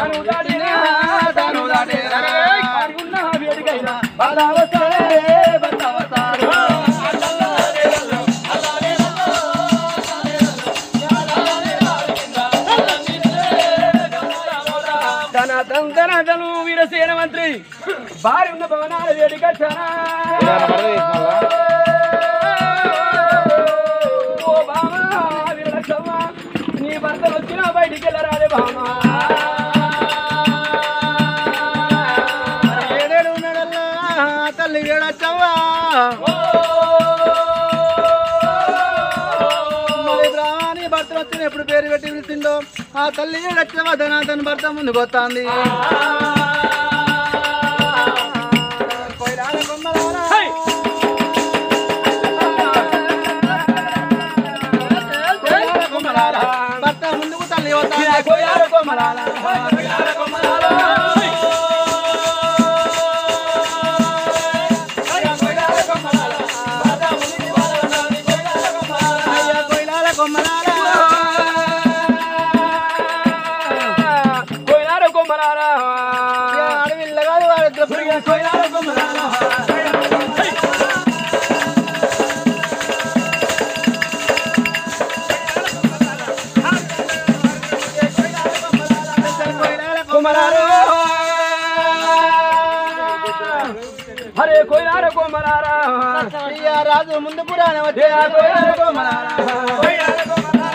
తాను దాటినా తాను దాటేరా కాడుకున్న వేడికైనా బాధావసారే బాధావసారే తన తంతనతను వీరసేన మంత్రి భార్య ఉన్న భవనాల వేడికచ్చానా ఓ బామా వీరలక్ష్మ నీ భర్త వచ్చిన బయటికి వెళ్ళరాదే బామా ఏడేడు ఉన్నాడల్లా తల్లి ఏడచ్చవ్వా మరి బ్రాహ్మణి భర్త వచ్చిన ఎప్పుడు పేరు పెట్టి పిలిచిందో ఆ తల్లి ఏడచ్చవ్వా ధనాథన్ భర్త ముందుకు వస్తాంది కొయ్యరాల కొమ్మలారా. హై! కొయ్యరాల కొమ్మలారా. భర్త ముందుకు తల్లి వస్తాంది కొయ్యాల కొమ్మలాల, కొయ్యాల కొమ్మలాల. కొయ్యాల కొమ్మలాల, బాధ మునిగి బాధపడాలి, కొయ్యాల కొమ్మలాల. అయ్యా కొయ్యరాల కొమ్మలారా. కొయ్యాల కొమ్మలాల. ఇక అడవిల్లగాడు వాడు ద్రపుడిగా కొయ్యాల కొమ్మలాల. కొయ్యరాల కొమ్మలాలు. హరే కొయ్యాల కొమ్మలారా అయ్యా రాజు ముందు పురాణం వచ్చే కొయ్యాల కొమ్మలారా కొయ్యాల కొమ్మలారా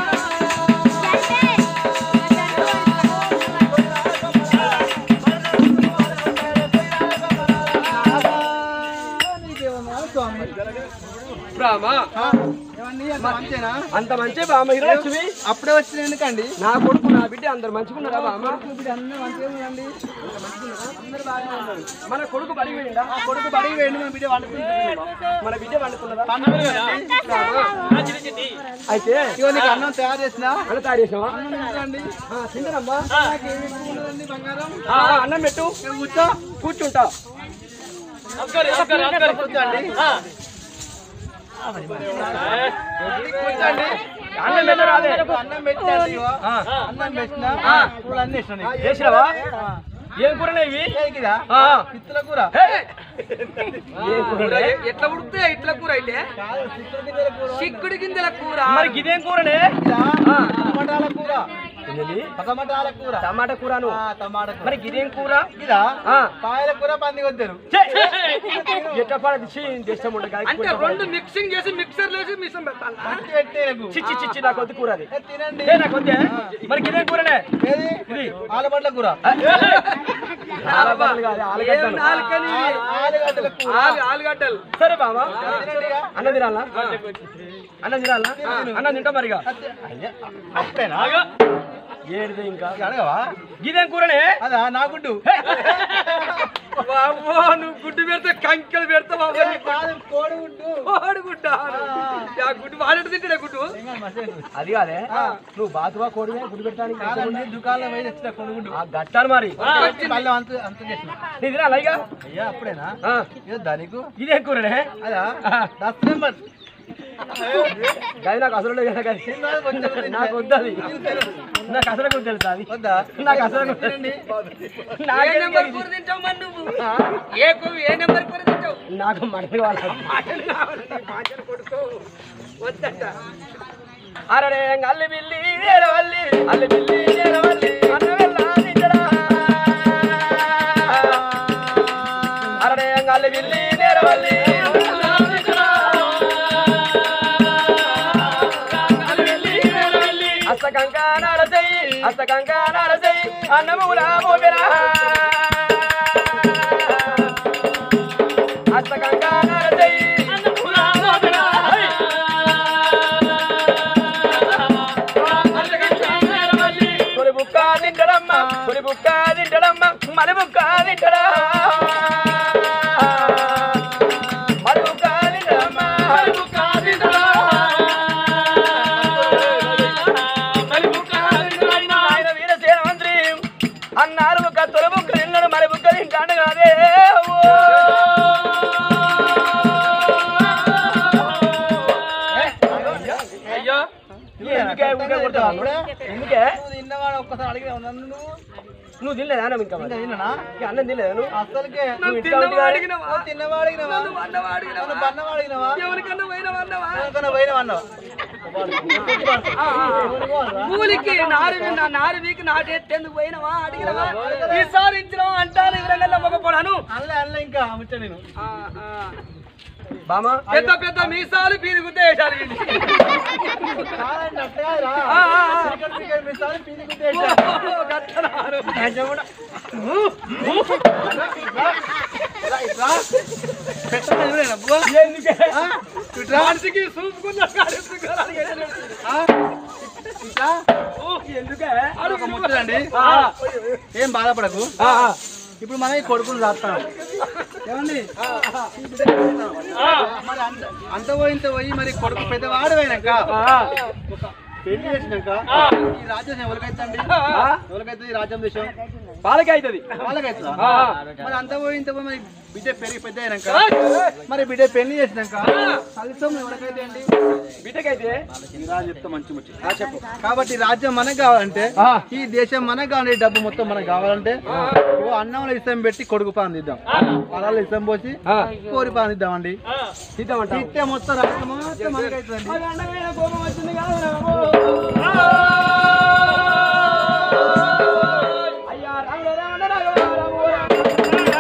బ్రాహ్మ అంతేనా అంత మంచి బామ్మ హిరలక్ష్మి అప్పుడే వచ్చిన ఎందుకండి నా కొడుకు నా బిడ్డ అందరు మంచిగున్నారా బామ్మ అందరూ మంచిగా ఉండండి అందరు బాగానే ఉన్నారు. మన కొడుకు బడికి పోయిండా కొడుకు బడికి వేయండి మన బిడ్డ వండుకుంటున్నాడు మన బిడ్డ వండుకున్నదా పండుగ కదండి. అయితే ఇగో నీకు అన్నం తయారు చేసిన అన్న తయారు చేసావా అన్నం తింటండి ఆ, తింటానమ్మా నాకు ఏమి ఎక్కువ ఉన్నదండి బంగారం ఆ, ఆ, అన్నం పెట్టు నేను కూర్చో కూర్చుంటా కూర్చోండి కూర్చోండి అన్నం పెట్టరాదే అన్నం పెట్టండి ఇగో. ఆ, అన్నం పెట్టిన ఆ. కూరలు అన్ని ఇష్టం నీకు. చేసినావా ఏం కూరనే ఇవి ఏకిదా? ఆ, పిత్తుల కూర హే! ఏం కూరనే? ఎట్లా ఉడితే ఇట్లా కూర అయితే కాదు, పిత్తుల గింజల కూర. చిక్కుడు గింజల కూర మరి ఇదేం కూరనే ఇదా? ఆ. టమాటాల కూర ఏంది? టమాటాల కూర టమాటా కూరను ఆ, టమాటా కూర మరి ఇదేం కూర ఇదా ఆ. పాయల కూర పంది కొద్దారు ఛే! ఎట్లా పడది ఛీ, ఇంత ఇష్టం ఉండదు కాదు. అంటే రెండు మిక్సింగ్ చేసి మిక్సర్ లేసి మిషన్ పెట్టాలి మంచి పెట్టే నాకు చిచ్చి చిచ్చి నాకు వద్దు కూర అది ఏ, తినండి ఏ నాకు వద్దే మరి ఇదేం కూరనే ఏది ఇది ఆలుగడ్డల కూర ఆలుగడ్డలు కాదు, ఆలుగడ్డలు. ఆలుగడ్డల కూర ఆలు- ఆలుగడ్డలు సరే బావా తినండిగా. అన్నం తినాలా అన్నం తినాలా అన్నం తింటా మరిగా అయ్యా, అప్పేనా ఏడిది ఇంకా ఇక అడగవా ఇదేం కూరనే అదా నా గుడ్డు అమ్మో, నువ్వు గుడ్డు పెడితే కంకెలు పెడతావు ఏ, కాదు కోడి గుడ్డు గుడ్డ ఆ గుడ్డు వాడేది తింటే గుడ్డు ఇంకా మంచిగా ఉంది. అది కాదే నువ్వు బాతువా కోడివే గుడి పెట్టడానికి కాదండి దుకాణంలో పోయి తెచ్చిన కోడి గుడ్డు ఆ గట్టాలు మరి మళ్ళీ అంత అంత చేసిన నీ తినాలా ఇక అయ్యా అప్పుడేనా ఆ, ఏదో దానికి ఇదేం కూరనే అదా దస్ నెంబర్ గది నాకు అసలు లేదు కదా గది. నాకు వద్దది నాకు అసలు కూడా తెలుసా అది వద్దా నాకు అసలు కూడా తినండి ఏ నాకే నెంబర్ తెలియదు. కూర తింటావు మరి నువ్వు ఆ, ఏ కూర ఏ నెంబర్ కూర తింటావు నాకు మటన్ కావాలి మాటలు కావాలి మాటలు కొడుకో వద్దట అరడే అల్లి బిల్లి నేరవల్లి అల్లి బిల్లి నేరవల్లి అన్న వెళ్ళాలించరా అరడే అల్లి బిల్లి నేరవల్లి అస్త కంకా నడసై అస్త కంకా నడసై అన్నములా మోపెరా అస్త కంకా నడసై అన్నములా మోపెరా కొరి బుక్క తింటడమ్మ కొరి బుక్క తింటడమ్మ మన బుక్క తింటడా మన బుక్క తింటడమ్మ మన బుక్క తింటడా ఆయన వీరసేన మంత్రి అన్నారు ఒక తొలి బుక్క తిన్నాడు మరి బుక్క తింటాడు కాదే ఓ. అయ్యో ఎందుకే ఊరికే కొడతావా? అప్పుడే ఎందుకే నువ్వు తిన్నవాడు ఒక్క ఒక్కసారి అడిగినా నన్ను నువ్వు నువ్వు తినలేదా అన్నం ఇంకా మరి? ఇంకా తిన్నానా ఇంకా అన్నం తినలేదా నువ్వు అసలుకే నువ్వు ఇంట్లో ఉంటే కానీ- నువ్వు తిన్నవాడిగినవా నన్ను బన్నవాడిగినవా ఎవరికన్నా పోయినావన్నావా ఎవరికన్నా పోయినవన్నావా కూలికి నారు విన్నా నారు వీకి నాటెత్తేందుకు పోయినావా అడిగినవా ఈసారి ఇచ్చినావా అంటాను వివరంగా మొగపోడాను అల్లే అల్లే ఇంకా ముచ్చ నేను బామా పెద్ద పెద్ద మీసాలు పీరుగుతే కాదండి అట్లా కాదురా చికెన్ చికెన్ మిసాలు పీని గుద్దేసా. ఇలా ఇట్రా. పెట్టమని ఎవరైనా అబ్బా? ఆ? ఇట్రా. మనిషికి చూసుకున్న ఆ? ఇట్రా. ఎందుకే ఒక ముచ్చటండి ఆ, ఏం బాధపడకు ఆ, ఆ. ఇప్పుడు మనం ఈ కొడుకును రాస్తాం ఏమండి మరి అంత అంత పోయింత పోయి మరి కొడుకు పెద్దవాడు పోయినాక ఆ, పెళ్లి చేసినాక ఈ రాజ్యం ఎవరికైతే అండి ఆ. ఎవరికైతే ఈ రాజ్యం దేశం వాళ్ళకే అవుతుంది వాళ్ళకైతుందా ఆ. మరి అంత పోయింత పోయి మరి బిడ్డ పెరిగి పెద్ద అయినాక మరి బిడ్డ పెళ్లి చేసినాక ఫలితం ఎవరికైతే అండి బిడ్డకైతే ఈ రాజు చెప్తా మంచి ముచ్చి చెప్పు కాబట్టి ఈ రాజ్యం మనకు కావాలంటే ఆ. ఈ దేశం మనకు కావాలి డబ్బు మొత్తం మనకు కావాలంటే ఇగో అన్నంలో ఇష్టం పెట్టి కొడుకు పాన్ తీద్దాం పొలాల్లో ఇష్టం పోసి ఆ, కోరి పాన్ తీద్దామండి తీద్దామంటావు ఇస్తే మొత్తం రాజ్యం మొత్తం మనకైతుందండి అయ్యా రామ రామ రామ రామ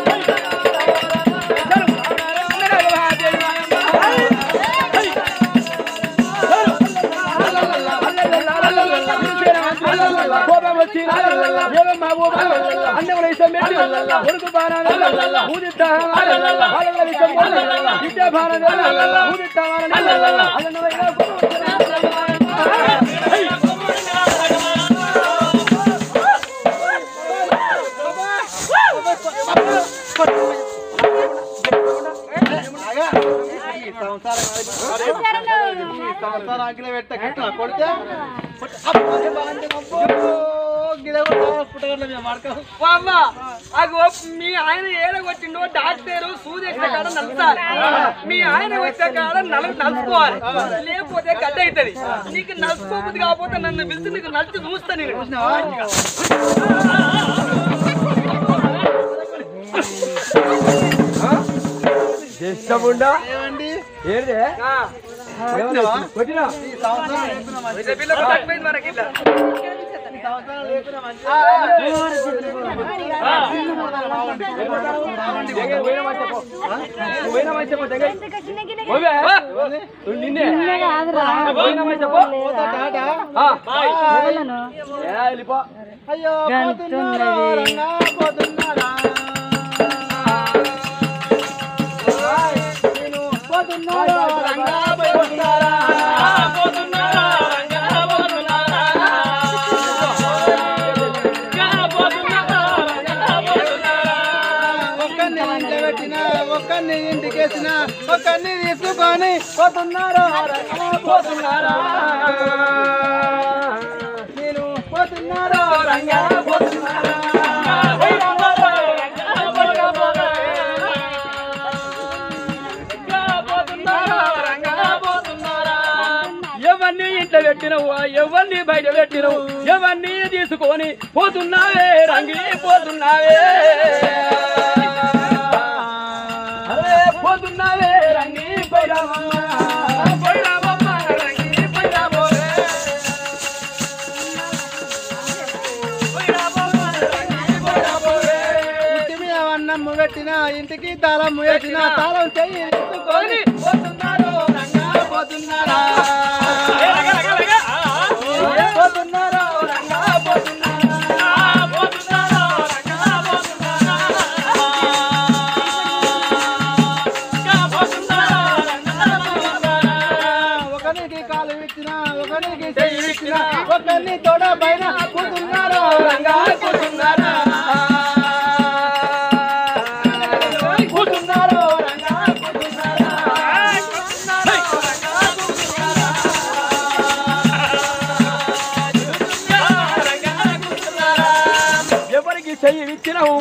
ఆగా. ఈ సంసారం ఈ సంసారం ఆగిల పెట్ట గిట్ల కొడితే కొట్టి- అబ్బో, ఏ బాగుంది, అబ్బో. గిద కూడా పుట్టగట్ల మీద మడక. అగో మీ ఆయన ఏడగొచ్చిండో డాక్టర్ సూదేసిన కాడ నలుసాలి మీ ఆయన వచ్చే కాడ నలు నలుసుకోవాలి లేకపోతే గడ్డ అవుతుంది నీకు నలుసుకోబుద్ది కాకపోతే నన్ను పిలిచి నీకు నలిచి చూస్తా నేను చూసినావా? చేస్తాముండా ఏమండి ఏంటి కొట్టినావా? కొట్టినా ఈ సంవత్సరం లేకున్నా మంచి- పిల్ల తక్కువైంది మనకి ఇట్లా ఈ సంవత్సరం లేకున్నా మంచి- నిన్నే పోయినామని చెప్పు పోతా టాటా. ఆ. ఏ, వెళ్ళిపో అయ్యో పోతున్నారా రంగా పోతున్నారా నేను పోతున్నారా రంగా పోతున్నారా ఒక్కరిని ఇంట్లో పెట్టిన ఒక్కరిని ఇంటికి వేసిన ఒక్కరిని తీసుకొని పోతున్నారా రంగా పోతున్నారా నేను పోతున్నారా రంగా పోతున్నారా ఎవరిని ఇంట్లో పెట్టినవు ఎవరిని బయట పెట్టినవు ఎవరిని తీసుకొని పోతున్నావే రంగి పోతున్నావే అరే పోతున్నావే రంగి పోయిరామమ్మ పోయిరామమ్మ రంగి పోయిరామోరే ఇంటి మీద అన్నం పెట్టిన ఇంటికి తాళం వేసిన తాళం చెయ్యి తీసుకొని పోతున్నారు రంగా పోతున్నారా ఏ పోతున్నారో రంగా పోతున్నారా ఒకరికి కాలు ఇచ్చిన ఒకరికి చెయ్యి ఇచ్చిన ఒకరిని తోడ పైన కూతున్నారు రంగా కూతున్నారా కూతున్నారు రంగా కూతున్నారా ఎవరికి చెయ్యి ఇచ్చినావు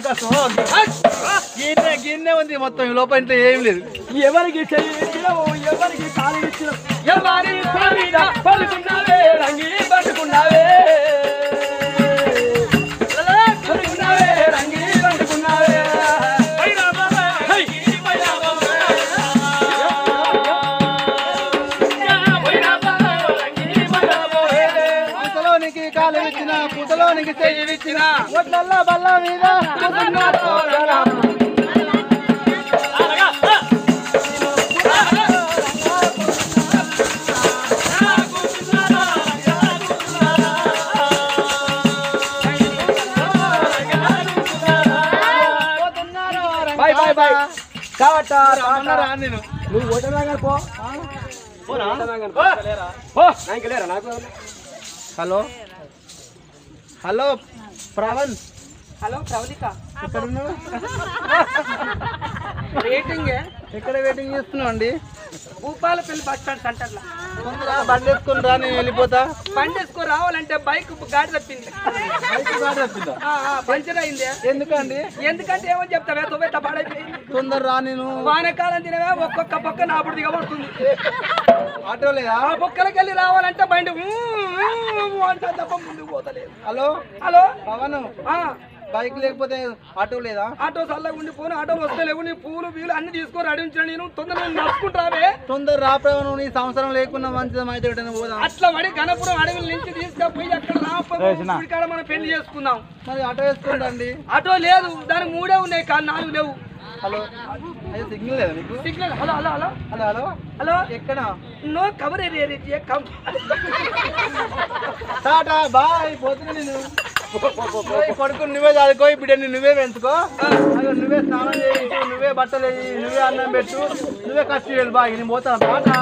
గిన్నె గిన్నె ఉంది మొత్తం ఈ లోపల ఇంట్లో ఏం లేదు ఎవరికి చెయ్యి ఇచ్చినావు ఎవరికి కాలు ఇచ్చినావు ఎవరి మీద పలుకున్నావే రంగి పట్టుకున్నావే ఒంట్లోనికి చెయ్యిచ్చిన ఒట్లల్లో బల్ల మీద బాయ్ బాయ్ బాయ్ కావట్ట రమ్మన్నారా నేను నువ్వు ఓటమి పో పోనా? పో నా ఇంకా లేరా నాకు hello hello Pravan hello Pravalika ఎక్కడ ఉన్నావు రేటింగ్ ఎక్కడ వెయిటింగ్ చేస్తున్నావు అండి భూపాలపల్లి బస్ స్టాండ్ సెంటర్ లో తొందరగా బండి వేసుకుని రా నేను వెళ్ళిపోతా బండి వేసుకో రావాలంటే బైక్ గాడి తప్పింది బైక్ బాగా వస్తుందా? ఆ, ఆ, పంచర్ అయింది ఎందుకండి ఎందుకంటే ఏమో చెప్తావే తొవ్వెట్ట పాడైపోయింది తొందర రా నేను వానకాలం తినవే ఒక్కొక్క పక్క నాపుడు దిగబడుతుంది ఆటో లేదా ఆ పక్కలకి వెళ్ళి రావాలంటే బండి ఊ, ఊ, ఊ అంటే తప్ప ముందుకు పోతలేదు హలో హలో పవన్ ఆ, బైక్ లేకపోతే ఆటో లేదా ఆటో చల్లగా ఉండి పోను ఆటోలు వస్తే లేవు నీ పూలు బీలు అన్ని తీసుకొని అడిగించిన నేను తొందరగా నడుచుకుంటావే తొందర రా ప్రవణ్ నీ సంవత్సరం లేకున్నా మంచిది అయితే ఎటైనా పోదాం అట్లా పడి గణపురం అడవుల నుంచి తీసుకపోయి అక్కడ రాప కాడ మనం పెళ్లి చేసుకుందాం మరి ఆటో వేసుకోండి ఆటో లేదు దానికి మూడే ఉన్నాయి కానీ నాలుగు లేవు హలో అయ్యో సిగ్నల్ లేదా నీకు signal hello hello hello hello hello hello ఎక్కడ no cover area come tata bye పోతున్నా నేను ఓయ్, కొడుకు నువ్వే చదువుకో ఈ బిడ్డని నువ్వే పెంచుకో అయ్యో, నువ్వే స్నానం చేయించు నువ్వే బట్టలు వేయి నువ్వే అన్నం పెట్టు నువ్వే ఖర్చు చేయాలి బాయ్ నేను పోతాను టాటా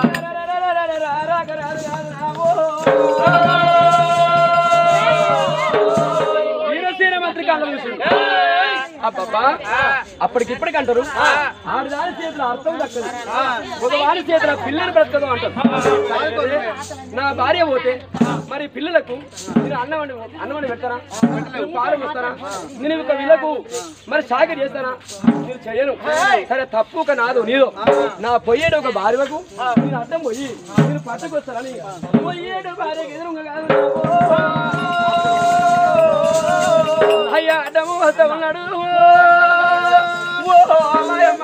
వీరసేన మంత్రి కాలం అబ్బబ్బా అప్పటికిప్పటికి అంటారు ఆడదాని చేతుల అర్థం దక్కదు మగవాని చేతుల పిల్లలు బ్రతకదు అంటారు నా భార్య పోతే మరి పిల్లలకు మీరు అన్నం వండి అన్నం వండి పెడతారా మీరు పాలు పోస్తారా నేను ఒక వీళ్ళకు మరి సాగర్ చేస్తానా మీరు చెయ్యను సరే తప్పు ఒక నాదు నీదో నా పొయ్యేడు ఒక భార్యకు మీరు అడ్డం పోయి మీరు పట్టుకొస్తారని పొయ్యేడు భార్యకి ఎదురుగా కాదు అయ్యా అడ్డము వస్తామన్నాడు ఓ అమ్మాయమ్మ.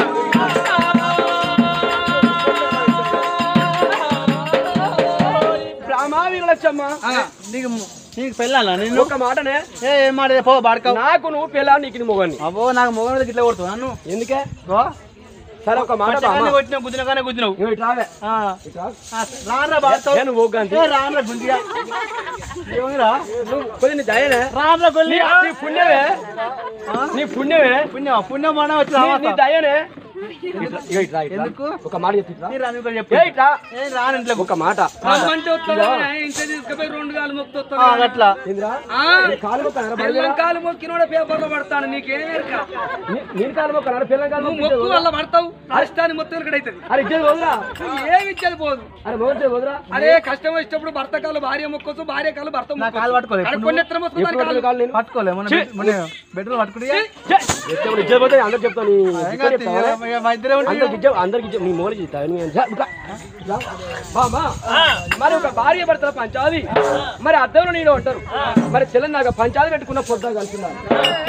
రామావీర లక్ష్మమ్మ నీకు నీకు పెళ్ళాలా నేను ఒక మాటనే ఏ ఏం మాట పో బాడకావు నాకు నువ్వు పిల్ల నీకు నీ మొగని అబ్బో నాకు మొగం మీద ఇట్లా కొడుతున్నా నన్ను ఎందుకే ఓ సరే ఒక మాట బామ్మ. కొట్టినావు గుద్దినగానే గుద్దినావు నువ్వు ఇటు రావే ఆ, ఇటు రా. ఆ, రానురా బాడకావు ఏ నువ్వు ఓగ్గాంతి. ఏ రానురా గుంజిగా ఏమిరా నువ్వు కొద్ది నీ దయనే రానురా గొల్లి నీ నీ పుణ్యమే నీ పుణ్యమే పుణ్యం పుణ్యం మనం వచ్చి నీ- నీ రావా దయనే ఇట్లా, ఇగో ఇట్లా, ఇట్లా. ఎందుకు? ఒక మాట చెప్పి ఇట్లా. నీ రాను ఇక్కడ చెప్పు ఏ ఇట్లా ఏ రాను ఇంట్లో ఒక మాట అంటే వస్తుందా ఇంత తీసుకుపోయి రెండు కాలు మొక్కు ఆ, అట్లా ఏందిరా ఆ నీ కాలు మొక్కనారా బయలుదేరా? బెల్లం కాలు మొక్కినోడ పేపర్లో పడతాను నీకేం ఎరక నీ- నేను కాలు మొక్కనారా పిల్లం కాలు నువ్వు మొక్కితే మొక్కు వల్ల పడతావు రాష్ట్రాన్ని మొత్తం ఇక్కడ అవుతుంది అరే ఇచ్చేది వదరా నువ్వు ఏమి ఇచ్చేది పోదు అరే మొదటి వదరా అరే కష్టం వచ్చినప్పుడు భర్త కాలు భార్య మొక్కొచ్చు భార్య కాలు భర్త నా కాలు పట్టుకోలే కొన్ని ఎత్ತರ మొత్తం దాని ఎప్పుడు కాలు కాలు నేను పట్టుకోలే మన బెడ్రూమ్ పట్టుకుని ఛే! ఎప్పుడు ఇచ్చేది పోతే అందరు చెప్తాను నీ దిక్కు చెప్తావా? మా ఇద్దరే ఉండి అందరికి ఇచ్చే అందరికి ఇచ్చే నీ మూలకి ఇస్తా నువ్వు జా, ఇట్లా. జా. బామ్మా, మరి ఒక భార్య భర్తల పంచాది మరి అద్దరు నేను అంటారు మరి చెల్లెని నాకు పంచాది పెట్టుకున్న పొద్దు కలుసున్నారు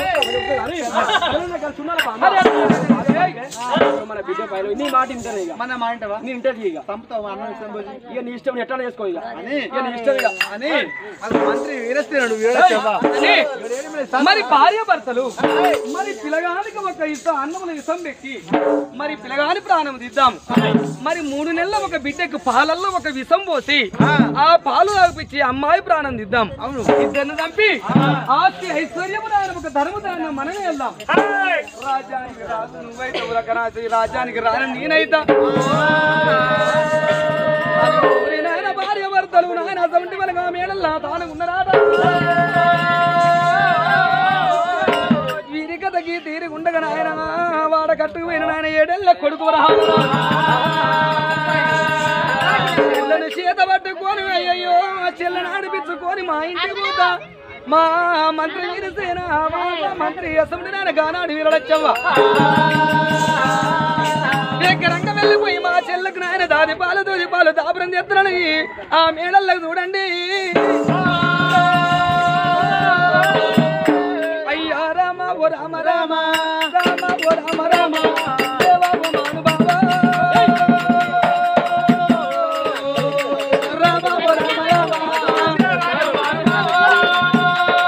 మన బిడ్డ పైన నీ మాట వింటారు ఇక మన మా ఇంటవా నీ ఇంటర్ ఇక చంపుతావు మా అన్నం ఇష్టం పోయి ఇక నీ ఇష్టం ఎట్లా చేసుకో ఇక అని ఇక నీ ఇష్టం ఇక అని అది మంత్రి వీరస్తున్నాడు వీరచ్చేవా అని మరి భార్య భర్తలు మరి పిలగానికి ఒక ఇష్టం అన్నముల ఇష్టం పెట్టి మరి పిలగాని ప్రాణం దిద్దాం మరి మూడు నెలల ఒక బిడ్డకు పాలల్లో ఒక విషం పోసి ఆ పాలు తాగిపించి అమ్మాయి ప్రాణం దిద్దాం అవును ఇద్దరిని చంపి ఆస్తి ఐశ్వర్యము దాని ఒక ధర్మదానం మనమే వెళ్దాం రాజానికి రాజు నువ్వైతే ఉరకరాజు ఈ రాజానికి రాని నేనైతా అది ఊరి నాయన భార్య భర్తలు నాయన అసంటి మనగా మేడల్లా తాను ఉన్నరాట వీరి కథకి తీరి ఉండగా నాయన వాడ కట్టుకుపోయిన నాయన ఏడెళ్ళ కొడుకు రావాలా చెల్లని చేత పట్టుకొని అయ్యయ్యో ఆ చెల్లని ఆడిపించుకొని మా ఇంటికి పోతా మా మంత్రి వీరసేన వాళ్ళ మంత్రి అసెంబ్లీ నాయన గానాడు వీరడచ్చవ్వ దగ్గరంగా వెళ్ళిపోయి మా చెల్లకు నాయన దాది పాలు దూది పాలు దాపురం చేస్తున్నాను ఆ మేడల్లకు చూడండి అయ్యా రామ ఓ రామ రామ రామ ఓ రామ రామ దేవా ఓ మానుభావా. రామ ఓ రామ రామ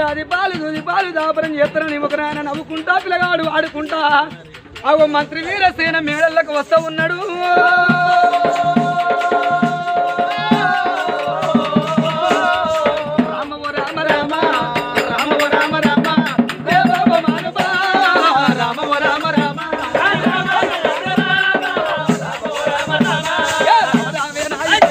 ఏడాది పాలు దూది పాలు దాపరం చేస్తారని ఒక నాయన నవ్వుకుంటా పిల్లగాడు ఆడుకుంటా అగో మంత్రి వీరసేన మేడలకు వస్తా ఉన్నాడు రామ ఓ రామ రామ రామ ఓ రామ రామ దేవ మానవ రామ ఓ రామ రామ ఏ రామ రామే నాయన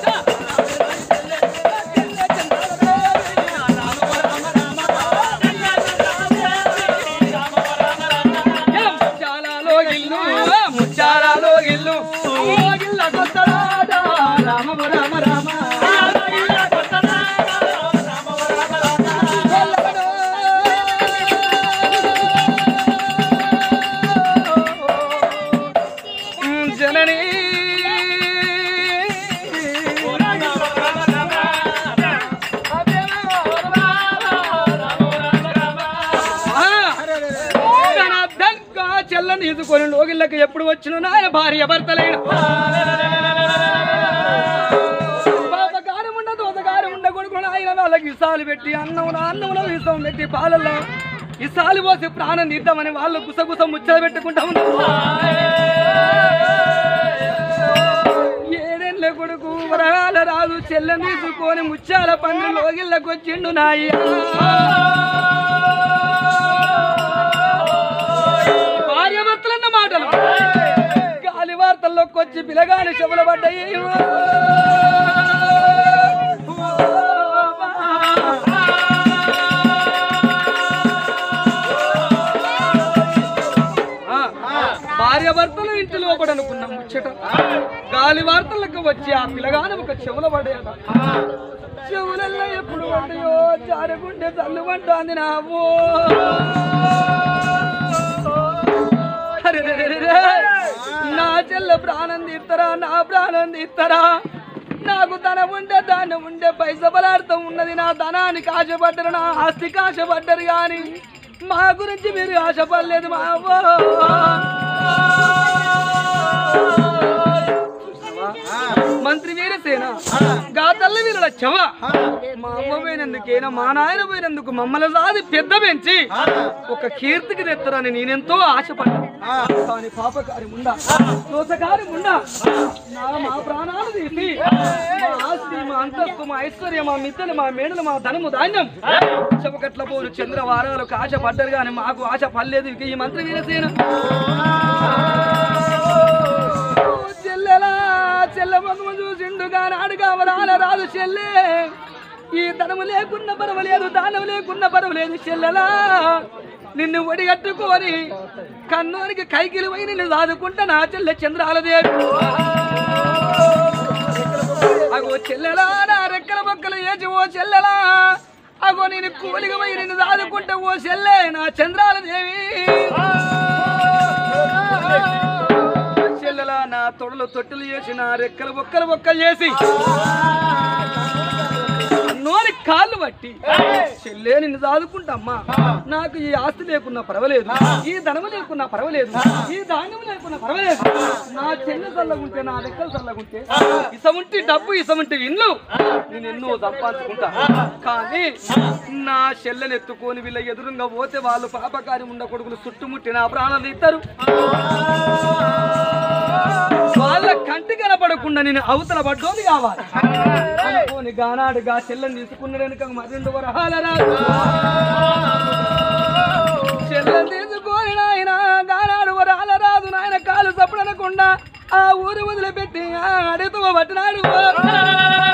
ముచ్చాలలో గిల్లు ముచ్చాలలో గిల్లు గిల్ల కొత్తలాట రామ రామ రామ జననీ తన దగ్గ చెల్లని తీసుకొని లోగిళ్ళకి ఎప్పుడు వచ్చిన నాయన భార్య భర్తలైన పాపకారం ఉండ దోసకారం ఉండ కొడుకుని ఆయన వాళ్ళకి ఇసాలు పెట్టి అన్నం అన్నంలో ఇసం పెట్టి పాలల్లో ఇసాలు పోసి ప్రాణం తీద్దామని వాళ్ళు గుసగుస ముచ్చట పెట్టుకుంటా ఉన్నారు ఏడేళ్ళ కొడుకు వరహాల రాజు చెల్లని తీసుకొని ముచ్చాల పండు లోగిళ్ళకి వచ్చిండు నాయ్యా భార్య భర్తలన్న మాటలు గాలి వార్తల్లోకి వచ్చి పిలగాని చెవుల పడ్డాయి ఆ, భార్య భర్తలు ఇంటి లోపల అనుకున్నాం ముచ్చట గాలి వార్తలకు వచ్చి ఆ పిల్లగాని ఒక చెవుల పడ్డాయట చెవులల్లో ఎప్పుడు పడ్డాయో జారగుండె చల్లు అంటాంది నావో అరెరెరెరెరె. నా చెల్ల ప్రాణం తీస్తారా నా ప్రాణం తీస్తారా నాకు ధనం ఉండే దాన్ని ఉండే పైస బలార్థం ఉన్నది నా ధనానికి ఆశపడ్డరు నా ఆస్తికి ఆశపడ్డరు కానీ మా గురించి మీరు ఆశపడలేదు మా అవ్వ మంత్రి వీరసేన గా తల్లి వీరుల చెవ మా అమ్మ పోయినందుకేనా మా నాయన పోయినందుకు మమ్మల్ని సాది పెద్ద పెంచి ఒక కీర్తికి తెత్తరని నేనెంతో ఆశపడ్డా కానీ పాపకారి ఉండా దోసకారి ఉండా నా మా ప్రాణాలు తీసి మా ఆస్తి మా అంతస్తు మా ఐశ్వర్యం మా మిద్దలు మా మేడలు మా ధనము ధాన్యం చెవకట్ల పోరు చంద్రవారాలకు ఆశ పడ్డరు కానీ మాకు ఆశ పడలేదు ఇక ఈ మంత్రి వీరసేన ఓ చెల్లెలా చెల్ల మొగము చూసిండు గానాడు కావరాల రాదు చెల్లె ఈ ధనము లేకున్న పర్వాలేదు దానం లేకున్న పర్వాలేదు చెల్లెలా నిన్ను ఒడిగట్టుకొని కన్నూరికి కైకిలి పోయి నిన్ను దాదుకుంటా నా చెల్లె చంద్రాలదేవి అగో చెల్లెలా నా రెక్కల బొక్కలు ఏచి ఓ చెల్లెలా అగో నేను కూలిగా పోయి నిన్ను దాదుకుంటా ఓ చెల్లె నా చంద్రాలదేవి చెల్లెలా నా తొడలు తొట్టులు చేసి నా రెక్కలు బొక్కలు బొక్కలు చేసి నోరి కాళ్ళు పట్టి చెల్లే నిన్ను దాదుకుంటమ్మా నాకు ఈ ఆస్తి లేకున్నా పర్వాలేదు ఈ ధనము లేకున్నా పర్వాలేదు ఈ ధాన్యం లేకున్నా పర్వాలేదు నా చెల్లె చల్లగుంటే నా రెక్కలు చల్లగుంటే ఇసముంటి డబ్బు ఇసముంటి ఇల్లు నేను ఎన్నో సంపాదించుకుంటా కానీ నా చెల్లెని ఎత్తుకొని వీళ్ళ ఎదురుగా పోతే వాళ్ళు పాపకారి ఉండ కొడుకులు చుట్టుముట్టి నా ప్రాణాలు ఇస్తారు వాళ్ళ కంటి కనపడకుండా నేను అవతల పడ్డోది కావాలి అనుకోని గానాడుగా చెల్లని తీసుకున్నాడు వెనుక మరిండు వరహాల రాదు చెల్లని తీసుకొని నాయన గానాడు వరహాల రాదు నాయన కాలు చప్పుడనకుండా ఆ ఊరు వదిలిపెట్టి ఆ అడితో పట్టినాడు